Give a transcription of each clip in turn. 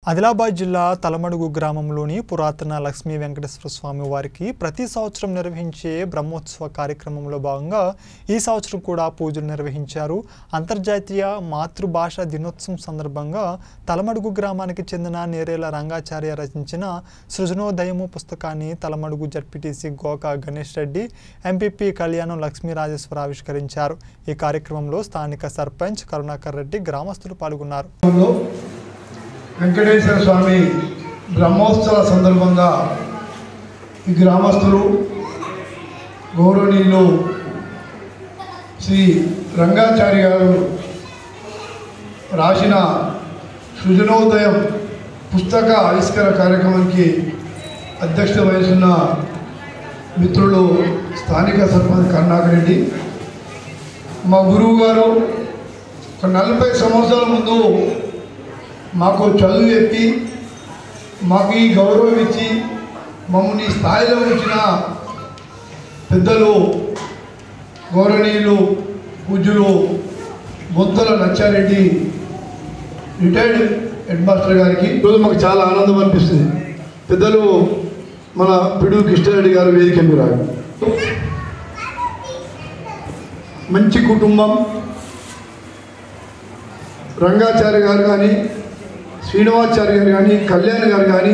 ఆదిలాబాద్ జిల్లా తలమడుగు గ్రామంలోని పురాతన లక్ష్మీ వెంకటేశ్వర స్వామి వారికి ప్రతి సంవత్సరం నిర్వహించే బ్రహ్మోత్సవ కార్యక్రమంలో భాగంగా ఈ సంవత్సరం కూడా పూజలు నిర్వహించారు అంతర్జాతీయ మాతృభాష దినోత్సవం సందర్భంగా తలమడుగు గ్రామానికి చెందిన నేరేల రంగాచార్య రచించిన సృజనోదయము పుస్తకాన్ని తలమడుగు జడ్పీటీసీ గోక గణేష్ రెడ్డి ఎంపీపీ కళ్యాణం లక్ష్మీరాజేశ్వర ఆవిష్కరించారు ఈ కార్యక్రమంలో స్థానిక సర్పంచ్ కరుణాకర్ రెడ్డి గ్రామస్తులు పాల్గొన్నారు లో వెంకటేశ్వర స్వామి బ్రహ్మోత్సవ సందర్భంగా ఈ గ్రామస్తులు గౌరవనీయులు శ్రీ రంగాచారి గారు రాసిన సృజనోదయం పుస్తక ఆవిష్కరణ కార్యక్రమానికి అధ్యక్షత వహిస్తున్న మిత్రులు స్థానిక సర్పంచ్ కరుణాకర్ రెడ్డి మా గురువు గారు ఒక నలభై సంవత్సరాల ముందు మాకు చదువు చెప్పి మాకు ఈ గౌరవం ఇచ్చి మమ్మల్ని ఈ స్థాయిలో ఉంచిన పెద్దలు గౌరవనీయులు పూజ్యులు Bonthala Nachareddy retired head master garu ఈరోజు మాకు చాలా ఆనందం అనిపిస్తుంది పెద్దలు మన పిడు కృష్ణారెడ్డి గారు వేదిక మీద రాడు మంచి కుటుంబం రంగాచార్య గారు కానీ శ్రీనివాచార్య గారు కానీ కళ్యాణ్ గారు కానీ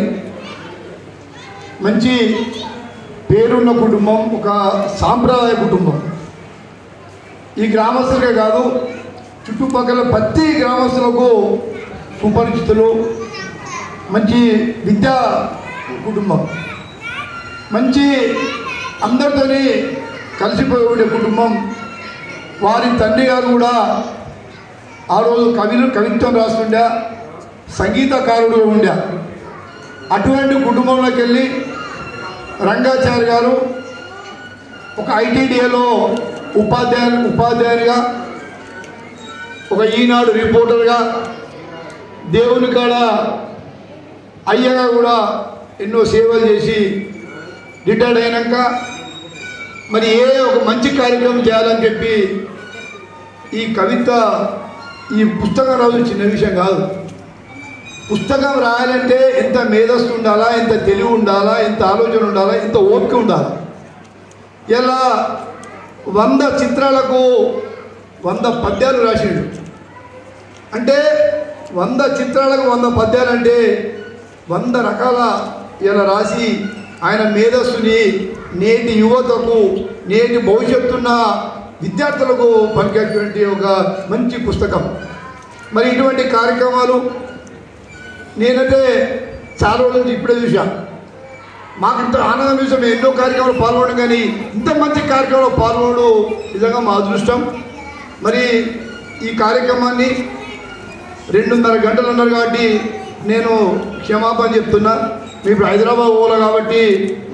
మంచి పేరున్న కుటుంబం ఒక సాంప్రదాయ కుటుంబం ఈ గ్రామస్తులకే కాదు చుట్టుపక్కల ప్రతి గ్రామస్తులకు సుపరిచితులు మంచి విద్యా కుటుంబం మంచి అందరితోని కలిసిపోయి ఉండే కుటుంబం వారి తండ్రి గారు కూడా ఆ రోజు కవిలు కవిత్వం రాస్తుండే సంగీతకారుడు ఉండే అటువంటి కుటుంబంలోకి వెళ్ళి రంగాచార్య గారు ఒక ఐటీడీఏలో ఉపాధ్యాయు ఉపాధ్యాయునిగా ఒక ఈనాడు రిపోర్టర్గా దేవుని కాడ అయ్యగా కూడా ఎన్నో సేవలు చేసి రిటైర్డ్ అయినాక మరి ఏ ఒక మంచి కార్యక్రమం చేయాలని చెప్పి ఈ కవిత ఈ పుస్తకం రాదు చిన్న విషయం కాదు పుస్తకం రాయాలంటే ఎంత మేధస్సు ఉండాలా ఎంత తెలివి ఉండాలా ఎంత ఆలోచన ఉండాలా ఎంత ఓపిక ఉండాలి ఇలా వంద చిత్రాలకు వంద పద్యాలు రాసిండు అంటే వంద చిత్రాలకు వంద పద్యాలు అంటే వంద రకాల ఇలా రాసి ఆయన మేధస్సుని నేటి యువతకు నేటి భవిష్యత్తున్న విద్యార్థులకు పలికేటువంటి ఒక మంచి పుస్తకం మరి ఇటువంటి కార్యక్రమాలు నేనైతే చాలా రోజుల నుంచి ఇప్పుడే చూశాను మాకు ఇంత ఆనందం విషయం మేము ఎన్నో కార్యక్రమాలు పాల్గొనడం కానీ ఇంత మంచి కార్యక్రమంలో పాల్గొనడం నిజంగా మా అదృష్టం మరి ఈ కార్యక్రమాన్ని రెండున్నర గంటలు అన్నారు కాబట్టి నేను క్షమాపణ చెప్తున్నా మీరు హైదరాబాద్ పోలే కాబట్టి